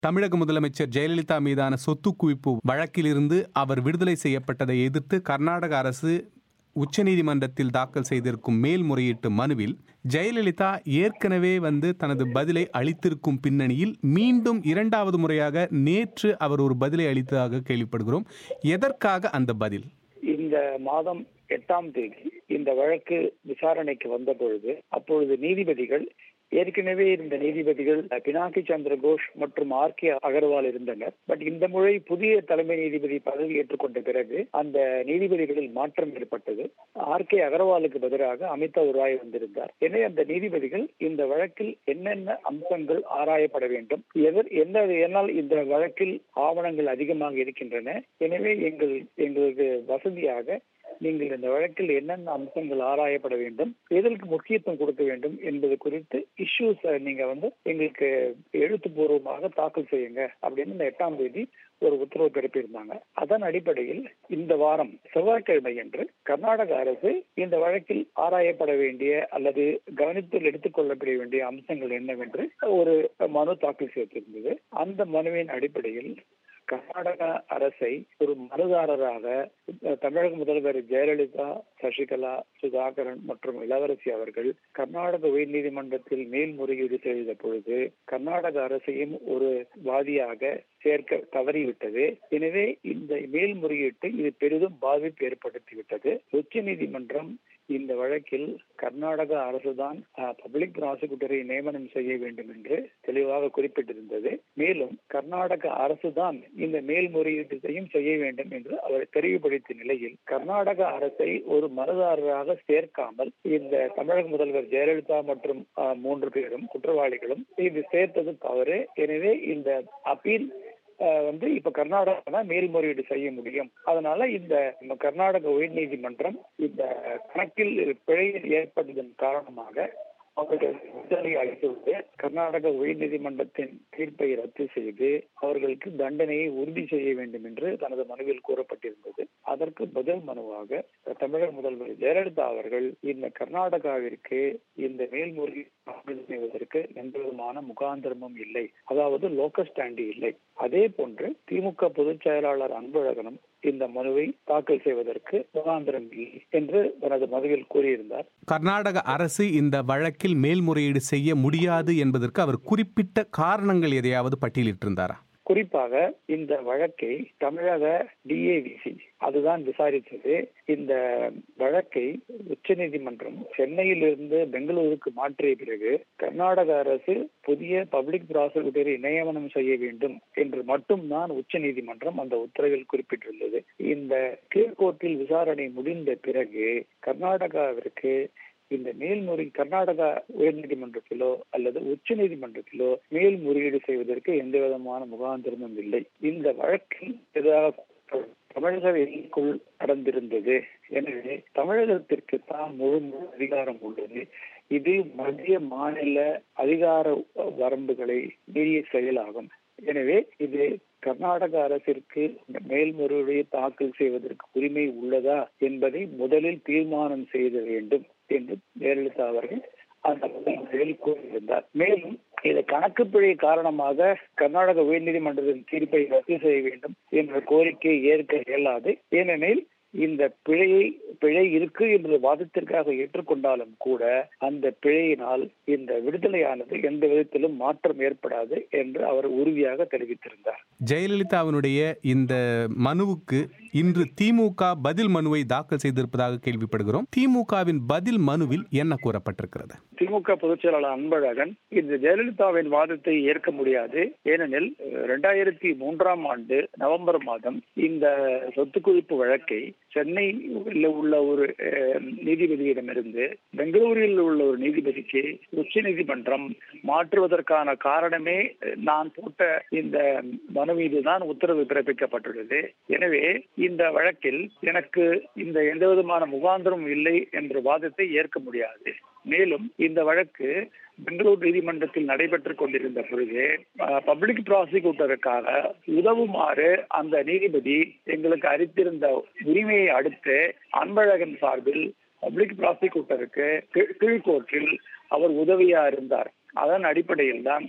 தமிழக முதலமைச்சர் ஜெயலலிதா மீதான சொத்து குவிப்பு வழக்கிலிருந்து அவர் விடுதலை செய்யப்பட்டதை எதிர்த்து கர்நாடக அரசு உச்சநீதிமன்றத்தில் தாக்கல் செய்திருக்கும் மேல்முறையீட்டு மனுவில் ஜெயலலிதா ஏற்கனவே வந்து தனது பதிலை அளித்திருக்கும் பின்னணியில் மீண்டும் இரண்டாவது முறையாக நேற்று அவர் ஒரு பதிலை அளித்ததாக கேள்விப்படுகிறோம் எதற்காக அந்த பதில் இந்த மாதம் எட்டாம் தேதி இந்த வழக்கு விசாரணைக்கு வந்த பொழுது அப்பொழுது நீதிபதிகள் ஏற்கனவே இருந்த நீதிபதிகள் பினாக்கி சந்திர கோஷ் மற்றும் ஆர் கே அகர்வால் இருந்தனர் பட் இந்த முறை புதிய தலைமை நீதிபதி பதவி ஏற்றுக்கொண்ட பிறகு அந்த நீதிபதிகளில் மாற்றம் ஏற்பட்டது ஆர் கே அகர்வாலுக்கு பதிலாக அமிதாப் ராய் வந்திருந்தார் எனவே அந்த நீதிபதிகள் இந்த வழக்கில் என்னென்ன அம்சங்கள் ஆராயப்பட வேண்டும் எதர் என்ன என்னால் இந்த வழக்கில் ஆவணங்கள் அதிகமாக இருக்கின்றன எனவே எங்கள் எங்களுக்கு வசதியாக நீங்கள் இந்த வழக்கில் என்னென்ன அம்சங்கள் ஆராயப்பட வேண்டும் எதற்கு முக்கியத்துவம் கொடுக்க வேண்டும் என்பது குறித்து இஷ்யூஸ் நீங்க வந்து எங்களுக்கு எழுத்துப்பூர்வமாக தாக்கல் செய்யுங்க அப்படின்னு இந்த எட்டாம் தேதி ஒரு உத்தரவு பிறப்பியிருந்தாங்க அதன் அடிப்படையில் இந்த வாரம் செவ்வாய்க்கிழமை என்று கர்நாடக அரசு இந்த வழக்கில் ஆராயப்பட வேண்டிய அல்லது கவனத்தில் எடுத்துக்கொள்ளப்பட வேண்டிய அம்சங்கள் என்னவென்று ஒரு மனு தாக்கல் செய்திருந்தது அந்த மனுவின் அடிப்படையில் கர்நாடக அரசை ஒரு மனுதாரராக தமிழக முதல்வர் ஜெயலலிதா சசிகலா சுதாகரன் மற்றும் இளவரசி அவர்கள் கர்நாடக உயர்நீதிமன்றத்தில் மேல்முறையீடு செய்த பொழுது கர்நாடக அரசையும் ஒரு வாதியாக சேர்க்க தவறிவிட்டது எனவே இந்த மேல்முறையீட்டை இது பெரிதும் பாதிப்பு ஏற்படுத்திவிட்டது உச்ச நீதிமன்றம் இந்த வழக்கில் கர்நாடக அரசுதான் பப்ளிக் ப்ராசிக்யூட்டரை நியமனம் செய்ய வேண்டும் என்று தெளிவாக குறிப்பிட்டிருந்தது மேலும் கர்நாடக அரசுதான் இந்த மேல்முறையீட்டையும் செய்ய வேண்டும் என்று அவர் தெளிவுபடுத்திய நிலையில் கர்நாடக அரசை ஒரு மனுதாரராக சேர்க்காமல் இந்த தமிழக முதல்வர் ஜெயலலிதா மற்றும் மூன்று பேரும் குற்றவாளிகளும் இது சேர்த்தது தவறு எனவே இந்த அப்பீல் வந்து இப்ப கர்நாடகா தான் மேல்முறையீடு செய்ய முடியும் அதனால இந்த கர்நாடக உயர்நீதிமன்றம் இந்த கணக்கில் பிழை ஏற்பட்டதன் காரணமாக அவர்கள் விடுதலை அளித்துவிட்டு கர்நாடக உயர்நீதிமன்றத்தின் தீர்ப்பை ரத்து செய்து அவர்களுக்கு தண்டனையை உறுதி செய்ய வேண்டும் என்று தனது மனுவில் கூறப்பட்டிருந்தது அதற்கு பதில் மனுவாக தமிழக முதல்வர் ஜெயலலிதா அவர்கள் இந்த கர்நாடகாவிற்கு இந்த மேல்முறையீடு செய்வதற்கு எந்த விதமான முகாந்திரமும் இல்லை அதாவது லோக்கல் ஸ்டாண்டி இல்லை அதே போன்று திமுக பொதுச் செயலாளர் அன்பழகனும் இந்த மனுவை தாக்கல் செய்வதற்கு முகாந்திரம் இல்லை என்று தனது மனுவில் கூறியிருந்தார் கர்நாடக அரசு இந்த வழக்கில் மேல்முறையீடு செய்ய முடியாது என்பதற்கு அவர் குறிப்பிட்ட காரணங்கள் எதையாவது பட்டியலிட்டிருந்தாரா குறிப்பாக இந்த வழக்கை தமிழக டிஏவிசி அதுதான் விசாரித்தது இந்த வழக்கை உச்சநீதிமன்றம் சென்னையிலிருந்து பெங்களூருக்கு மாற்றிய பிறகு கர்நாடக அரசு புதிய பப்ளிக் ப்ராசிக்யூட்டரை நியமனம் செய்ய வேண்டும் என்று மட்டும்தான் உச்சநீதிமன்றம் அந்த உத்தரவில் குறிப்பிட்டிருந்தது இந்த கீழ்கோர்ட்டில் விசாரணை முடிந்த பிறகு கர்நாடகாவிற்கு இந்த மேல்முறை கர்நாடகா உயர்நீதிமன்றத்திலோ அல்லது உச்ச நீதிமன்றத்திலோ மேல்முறையீடு செய்வதற்கு எந்த விதமான முகாந்திரமும் இல்லை இந்த வழக்கில் எதிராக தமிழக எல்லைக்குள் நடந்திருந்தது எனவே தமிழகத்திற்கு தான் முழு முழு அதிகாரம் உள்ளது இது மத்திய மாநில அதிகார வரம்புகளை மீறிய செயலாகும் எனவே இது கர்நாடக அரசிற்கு மேல்முறையீடு தாக்கல் செய்வதற்கு உரிமை உள்ளதா என்பதை முதலில் தீர்மானம் செய்த வேண்டும் என்று ஜெயலலிதா அவர்கள் அந்த முதல் கூறியிருந்தார் மேலும் இந்த கணக்கு பிழை காரணமாக கர்நாடக உயர்நீதிமன்றத்தின் தீர்ப்பை ரத்து செய்ய வேண்டும் என்ற கோரிக்கை ஏற்க இயலாது ஏனெனில் இந்த பிழையை பிழை இருக்கு என்று வாதத்திற்காக ஏற்றுக்கொண்டாலும் கூட அந்த பிழையினால் இந்த விடுதலையானது எந்த விதத்திலும் மாற்றம் ஏற்படாது என்று அவர் உறுதியாக தெரிவித்திருந்தார் ஜெயலலிதாவினுடைய இந்த மனுவுக்கு இன்று திமுக பதில் மனுவை தாக்கல் செய்திருப்பதாக கேள்விப்படுகிறோம் திமுகவின் பதில் மனுவில் என்ன கூறப்பட்டிருக்கிறது திமுக பொதுச் செயலாளர் அன்பழகன் இந்த ஜெயலலிதாவின் வாதத்தை ஏற்க முடியாது ஏனெனில் இரண்டாயிரத்தி மூன்றாம் ஆண்டு நவம்பர் மாதம் இந்த சொத்து குவிப்பு வழக்கை சென்னையில் உள்ள ஒரு நீதிபதியிடமிருந்து பெங்களூரில் உள்ள ஒரு நீதிபதிக்கு உச்ச நீதிமன்றம் மாற்றுவதற்கான காரணமே நான் போட்ட இந்த மனு மீதுதான் உத்தரவு பிறப்பிக்கப்பட்டுள்ளது எனவே இந்த வழக்கில் எனக்கு இந்த எந்த விதமான முகாந்திரம் இல்லை என்ற வாதத்தை ஏற்க முடியாது மேலும் இந்த வழக்கு பெங்களூர் நீதிமன்றத்தில் நடைபெற்றுக் கொண்டிருந்த பொழுது பப்ளிக் ப்ராசிக்யூட்டருக்காக உதவுமாறு அந்த நீதிபதி எங்களுக்கு அளித்திருந்த உரிமையை அடுத்து அன்பழகன் சார்பில் பப்ளிக் ப்ராசிக்யூட்டருக்கு கீழ்கோர்ட்டில் அவர் உதவியா இருந்தார் அதன் அடிப்படையில் தான்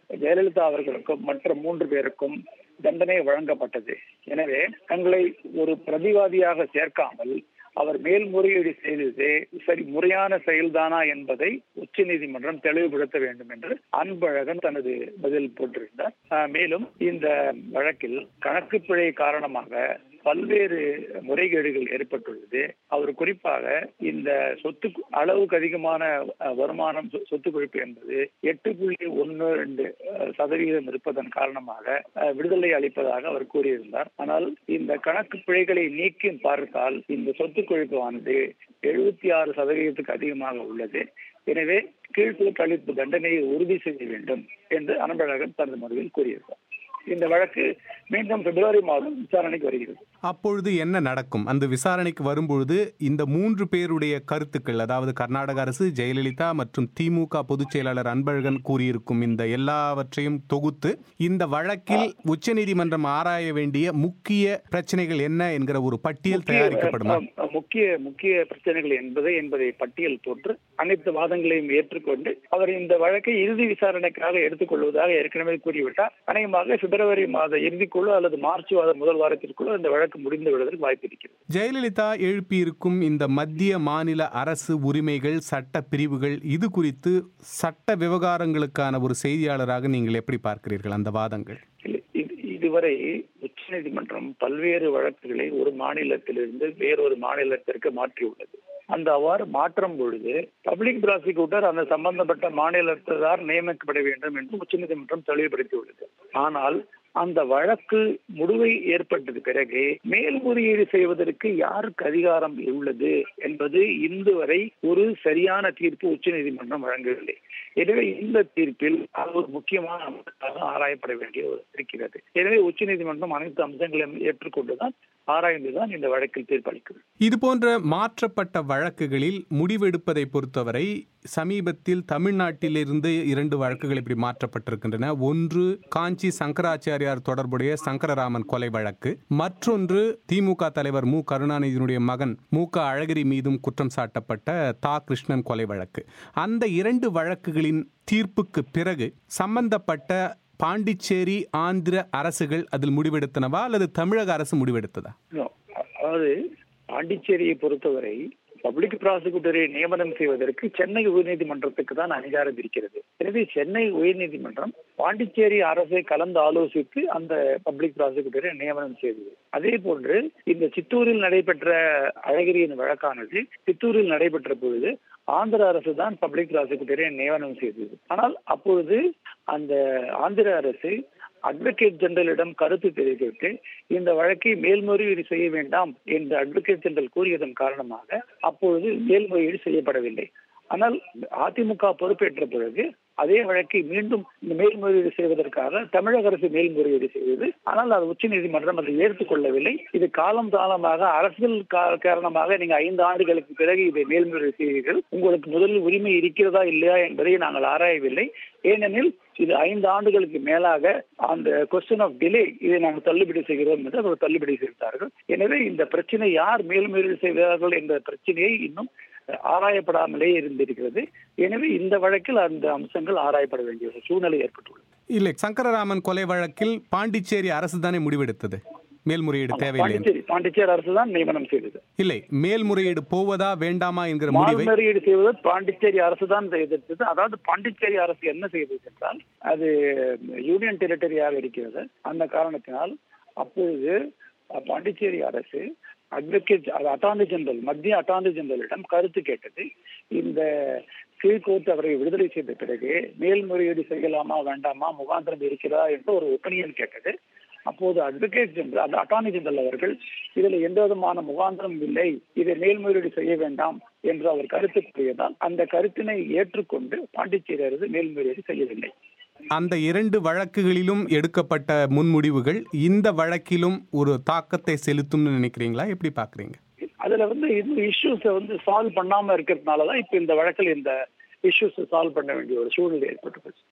ஜெயலலிதா அவர்களுக்கும் மற்ற மூன்று பேருக்கும் தண்டனை வழங்கப்பட்டது எனவே தங்களை ஒரு பிரதிவாதியாக சேர்க்காமல் அவர் மேல்முறையீடு செய்தது சரி முறையான செயல்தானா என்பதை உச்ச நீதிமன்றம் தெளிவுபடுத்த வேண்டும் என்று அன்பழகன் தனது பதில் போட்டிருந்தார் ஆஹ் மேலும் இந்த வழக்கில் கணக்கு பிழை காரணமாக பல்வேறு முறைகேடுகள் ஏற்பட்டுள்ளது அவர் குறிப்பாக இந்த சொத்து அளவுக்கு அதிகமான அஹ், வருமானம் சொ- சொத்து குவிப்பு என்பது எட்டு புள்ளி ஒன்று ரெண்டு அஹ், சதவீதம் இருப்பதன் காரணமாக அஹ், விடுதலை அளிப்பதாக அவர் கூறியிருந்தார் ஆனால் இந்த கணக்கு பிழைகளை நீக்கி பார்த்தால் இந்த சொத்து குவிப்பானது எழுபத்தி ஆறு சதவீதத்துக்கு அதிகமாக உள்ளது எனவே கீழ்த்தூக்கு அளிப்பு தண்டனையை உறுதி செய்ய வேண்டும் என்று அன்பழகன் தனது மனுவில் கூறியிருந்தார் இந்த வழக்கு மீண்டும் பிப்ரவரி மாதம் விசாரணைக்கு வருகிறது அப்பொழுது என்ன நடக்கும் அந்த விசாரணைக்கு வரும்பொழுது இந்த மூன்று பேருடைய கருத்துக்கள் அதாவது கர்நாடக அரசு ஜெயலலிதா மற்றும் திமுக பொதுச் செயலாளர் அன்பழகன் கூறியிருக்கும் இந்த எல்லாவற்றையும் தொகுத்து இந்த வழக்கில் உச்சநீதிமன்றம் ஆராய வேண்டிய முக்கிய பிரச்சனைகள் என்ன என்கிற ஒரு பட்டியல் தயாரிக்கப்படுமா முக்கிய- முக்கிய முக்கிய பிரச்சனைகள் என்பதை என்பதை பட்டியல் போட்டு அனைத்து வாதங்களையும் ஏற்றுக்கொண்டு அவர் இந்த வழக்கை இறுதி விசாரணைக்காக எடுத்துக்கொள்வதாக ஏற்கனவே கூறிவிட்டார் அநேகமாக பிப்ரவரி மாத இறுதிக்குள்ள அல்லது மார்ச் மாத முதல் வாரத்திற்குள்ள இந்த வழக்கு முடிந்து விடுவதற்கு வாய்ப்பு இருக்கிறது ஜெயலலிதா எழுப்பியிருக்கும் இந்த மத்திய மாநில அரசு உரிமைகள் சட்ட பிரிவுகள் இது குறித்து சட்ட விவகாரங்களுக்கான ஒரு செய்தியாளராக நீங்கள் எப்படி பார்க்கிறீர்கள் அந்த வாதங்கள் இல்லை, இது இதுவரை உச்சநீதிமன்றம் பல்வேறு வழக்குகளை ஒரு மாநிலத்திலிருந்து வேறொரு மாநிலத்திற்கு மாற்றியுள்ளது அந்த அவ்வாறு மாற்றும் பொழுது பப்ளிக் ப்ராசிக்யூட்டர் அந்த சம்பந்தப்பட்ட மாநிலத்தார் நியமிக்கப்பட வேண்டும் என்று உச்சநீதிமன்றம் தெளிவுபடுத்தியுள்ளது ஆனால் அந்த வழக்கு முடிவை ஏற்பட்டது பிறகு மேல்முறையீடு செய்வதற்கு யாருக்கு அதிகாரம் உள்ளது என்பது இன்று வரை ஒரு சரியான தீர்ப்பு உச்சநீதிமன்றம் வழங்கவில்லை எனவே இந்த தீர்ப்பில் அது ஒரு முக்கியமான அம்சமாக ஆராயப்பட வேண்டிய ஒரு இருக்கிறது எனவே உச்சநீதிமன்றம் அனைத்து அம்சங்களையும் ஏற்றுக்கொண்டுதான் ஆராய்ந்துதான் இந்த வழக்கில் தீர்ப்பளிக்கும் இது போன்ற மாற்றப்பட்ட வழக்குகளில் முடிவெடுப்பதை பொறுத்தவரை சமீபத்தில் தமிழ்நாட்டிலிருந்து இரண்டு வழக்குகள் இப்படி மாற்றப்பட்டிருக்கின்றன ஒன்று காஞ்சி சங்கராச்சாரியார் தொடர்புடைய சங்கரராமன் கொலை வழக்கு மற்றொன்று திமுக தலைவர் மு கருணாநிதியினுடைய மகன் மு க அழகிரி மீதும் குற்றம் சாட்டப்பட்ட தா கிருஷ்ணன் கொலை வழக்கு அந்த இரண்டு வழக்குகளின் தீர்ப்புக்கு பிறகு சம்பந்தப்பட்ட பாண்டிச்சேரி ஆந்திர அரசுகள் அதில் முடிவெடுத்தனவா அல்லது தமிழக அரசு முடிவெடுத்ததா No. அதாவது பாண்டிச்சேரியை பொறுத்தவரை பப்ளிக் ப்ராசிக்யூட்டரை நியமனம் செய்வதற்கு சென்னை உயர்நீதிமன்றத்துக்கு தான் அதிகாரம் இருக்கிறது எனவே சென்னை உயர்நீதிமன்றம் பாண்டிச்சேரி அரசை கலந்து ஆலோசித்து அந்த பப்ளிக் ப்ராசிக்யூட்டரை நியமனம் செய்தது அதே போன்று இந்த சித்தூரில் நடைபெற்ற அழகிரியின் வழக்கானது சித்தூரில் நடைபெற்ற பொழுது ஆந்திர அரசு தான் பப்ளிக் ப்ராசிக்யூட்டரை நியமனம் செய்தது ஆனால் அப்பொழுது அந்த ஆந்திர அரசு அட்வொகேட் ஜெனரலிடம் கருத்து தெரிவித்து இந்த வழக்கை மேல்முறையீடு செய்ய வேண்டாம் என்று அட்வொகேட் ஜெனரல் கூறியதன் காரணமாக அப்பொழுது மேல்முறையீடு செய்யப்படவில்லை ஆனால் அதிமுக பொறுப்பேற்ற பிறகு அதே வழக்கை மீண்டும் இந்த மேல்முறையீடு செய்வதற்காக தமிழக அரசு மேல்முறையீடு செய்தது ஆனால் அது உச்சநீதிமன்றம் அதை ஏற்றுக்கொள்ளவில்லை இது காலம் காலமாக அரசியல் கா- காரணமாக நீங்க ஐந்து ஆண்டுகளுக்கு பிறகு இதை மேல்முறையீடு செய்வீர்கள் உங்களுக்கு முதலில் உரிமை இருக்கிறதா இல்லையா என்பதை நாங்கள் ஆராயவில்லை ஏனெனில் இது ஐந்து ஆண்டுகளுக்கு மேலாக அந்த கொஸ்டின் ஆஃப் டிலே இதை நாங்கள் தள்ளுபடி செய்கிறோம் என்று அவர் தள்ளுபடி செய்தார்கள் எனவே இந்த பிரச்சனை யார் மேல்முறையீடு செய்வார்கள் என்ற பிரச்சனையை இன்னும் ஆராயப்படாமலே இருந்திருக்கிறது எனவே இந்த வழக்கில் அந்த அம்சங்கள் ஆராயப்பட வேண்டிய ஒரு சூழ்நிலை ஏற்பட்டுள்ளது இல்லை சங்கரராமன் கொலை வழக்கில் பாண்டிச்சேரி அரசு தானே முடிவெடுத்தது மேல்முறையீடு தேவையில்லை என்று. பாண்டிச்சேரி பாண்டிச்சேரி அரசு தான் நியமனம் செய்தது இல்லை மேல்முறையீடு போவதா வேண்டாமா என்கிற முடிவை மால்முறையீடு செய்வது பாண்டிச்சேரி அரசு தான் எதிர்த்தது அதாவது பாண்டிச்சேரி அரசு என்ன செய்தது என்றால் அது யூனியன் டெரிட்டரியாக இருக்கிறது அந்த காரணத்தினால் அப்பொழுது அஹ், பாண்டிச்சேரி அரசு அட்வொகேட் அட்டார்னி ஜெனரல் மத்திய அட்டார்னி ஜெனரலிடம் கருத்து கேட்டது இந்த கீழ்கோர்ட் அவரை விடுதலை செய்த பிறகு மேல்முறையீடு செய்யலாமா வேண்டாமா முகாந்திரம் இருக்கிறதா என்று ஒரு ஒப்பீனியன் கேட்டது அப்போது அட்வொகேட் ஜெனரல் அந்த அட்டார்னி ஜெனரல் அவர்கள் இதில் எந்த விதமான முகாந்திரம் இல்லை இதை மேல்முறையீடு செய்ய வேண்டாம் என்று அவர் கருத்து கூறியதால் அந்த கருத்தினை ஏற்றுக்கொண்டு பாண்டிச்சேரி அரசு மேல்முறையீடு செய்யவில்லை அந்த இரண்டு வழக்குகளிலும் எடுக்கப்பட்ட முன்முடிவுகள் இந்த வழக்கிலும் ஒரு தாக்கத்தை செலுத்தும்னு நினைக்கிறீங்களா எப்படி பாக்குறீங்க அதுல வந்து இந்த இஷ்யூஸை வந்து சால்வ் பண்ணாம இருக்கிறதுனால தான் இப்ப இந்த வழக்கில் இந்த இஷ்யூஸை சால்வ் பண்ண வேண்டிய ஒரு சூழ்நிலை ஏற்பட்டு